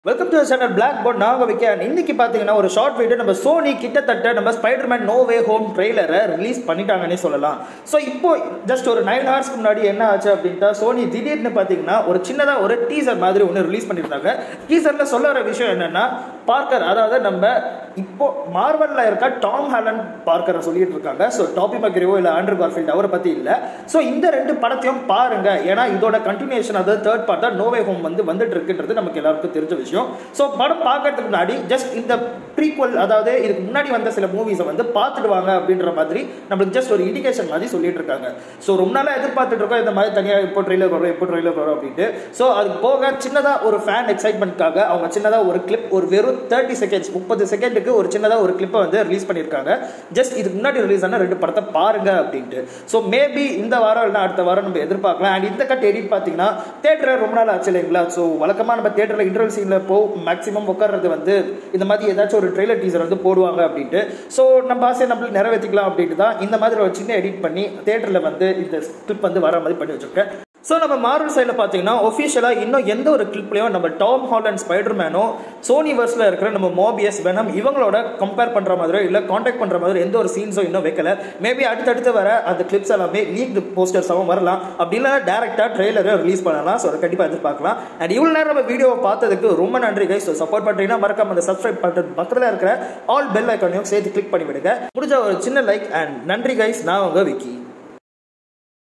welcome to channel black board நான் வைக்க இன்னைக்கு பார்த்தீங்கன்னா ஒரு ஷார்ட் வீடியோ நம்ம சோனி கிட்டத்தட்ட நம்ம ஸ்பைடர்மேன் நோ வே ஹோம் ட்ரெய்லரை ரிலீஸ் பண்ணிட்டாங்கன்னே சொல்லலாம் ஸோ இப்போ ஜஸ்ட் ஒரு நைன் ஹவர்ஸ்க்கு முன்னாடி என்ன ஆச்சு அப்படின்ட்டா சோனி திடீர்னு பார்த்தீங்கன்னா ஒரு சின்னதாக ஒரு டீசர் மாதிரி ஒன்று ரிலீஸ் பண்ணியிருந்தாங்க டீசரில் சொல்ல வர விஷயம் என்னன்னா பார்க்கர் அதாவது நம்ம இப்போ மார்வலில் இருக்க டாம் ஹாலண்ட் பார்க்கரை சொல்லிட்டு இருக்காங்க ஸோ டாபி மக்ரியோ இல்லை ஆண்ட்ரூ கார்ஃபீல்ட் அவரை பற்றி இல்லை ஸோ இந்த ரெண்டு படத்தையும் பாருங்க ஏன்னா இதோட கண்டினியூஷன் அதாவது தேர்ட் பார்ட் தான் நோவே ஹோம் வந்து வந்துட்டு இருக்குன்றது நமக்கு எல்லாருக்கும் தெரிஞ்ச விஷயம் ஸோ படம் பார்க்கறதுக்கு முன்னாடி ஜஸ்ட் இந்த ப்ரீக்வல் அதாவது இதுக்கு முன்னாடி வந்த சில மூவிஸை வந்து பார்த்துட்டு வாங்க அப்படின்ற மாதிரி நம்மளுக்கு ஜஸ்ட் ஒரு இண்டிகேஷன் மாதிரி சொல்லிட்டு இருக்காங்க ஸோ ரொம்ப நாளாக எதிர்பார்த்துட்டு இருக்கோம் இந்த மாதிரி தனியாக இப்போ ட்ரெயிலர் வரும் இப்போ ட்ரெயிலர் வரும் அப்படின்ட்டு ஸோ அதுக்கு போக சின்னதாக ஒரு ஃபேன் எக்ஸைட்மெண்ட்காக அவங்க சின்னதாக ஒரு கிளிப் ஒரு வெறும் தேர்ட்டி செகண்ட்ஸ் முப்பது செகண்டுக்கு ஒரு சின்னதாக ஒரு கிளிப்பை வந்து ரிலீஸ் பண்ணியிருக்காங்க ஜஸ்ட் இதுக்கு முன்னாடி ரிலீஸ் ஆன ரெண்டு படத்தை பாருங்க அப்படின்ட்டு ஸோ மேபி இந்த வாரம் இல்லைனா அடுத்த வாரம் நம்ம எதிர்பார்க்கலாம் அண்ட் இந்த கட் எடிட் பார்த்தீங்கன்னா தேட்டரில் ரொம்ப நாள் ஆச்சு இல்லைங்களா ஸோ வழக்கமாக நம்ம தேட்டரில் இன்டர்வல் சீனில் போ மேக்ஸிமம் உட்கார்றது வந்து இந்த மாதிரி ஏதாச்சும் ஒரு ட்ரெய்லர் டீசர் வந்து போடுவாங்க அப்படின்ட்டு ஸோ நம்ம ஆசையை நம்மளுக்கு நிறைவேற்றிக்கலாம் அப்படின்ட்டு தான் இந்த மாதிரி ஒரு சின்ன எடிட் பண்ணி தேட்டரில் வந்து இந்த கிளிப் வந்து வர மாதிரி பண்ணி வச்சிருக்கேன் ஸோ நம்ம மார்வல் சைடில் பார்த்தீங்கன்னா ஒஃபிஷியலாக இன்னும் எந்த ஒரு கிளிப்லையும் நம்ம டாம் ஹாலண்ட் ஸ்பைடர்மேனோ சோனி வர்ஸில் இருக்கிற நம்ம மோபியஸ் வெனம் இவங்களோட கம்பேர் பண்ணுற மாதிரியோ இல்லை காண்டாக்ட் பண்ணுற மாதிரி எந்த ஒரு சீன்ஸும் இன்னும் வைக்கல மேபி அடுத்தடுத்து வர அந்த கிளிப்ஸ் எல்லாமே லீக் போஸ்டர்ஸாகவும் வரலாம் அப்படி இல்லை டேரெக்டாக ட்ரெய்லரை ரிலீஸ் பண்ணலாம் ஸோ அதை கண்டிப்பாக எதிர்பார்க்கலாம் அண்ட் இவ்வளோ நேரம் நம்ம வீடியோவை பார்த்ததுக்கு ரொம்ப நன்றி கைஸ் ஸோ சப்போர்ட் பண்ணுறீங்கன்னா மறக்காம அந்த சப்ஸ்கிரைப் பண்ணுறது பக்கத்தில் இருக்கிற ஆல் பெல் ஐக்கானையும் சேர்த்து கிளிக் பண்ணி விடுங்க முடிஞ்ச ஒரு சின்ன லைக் அண்ட் நன்றி கைஸ் நான் உங்கள் விக்கி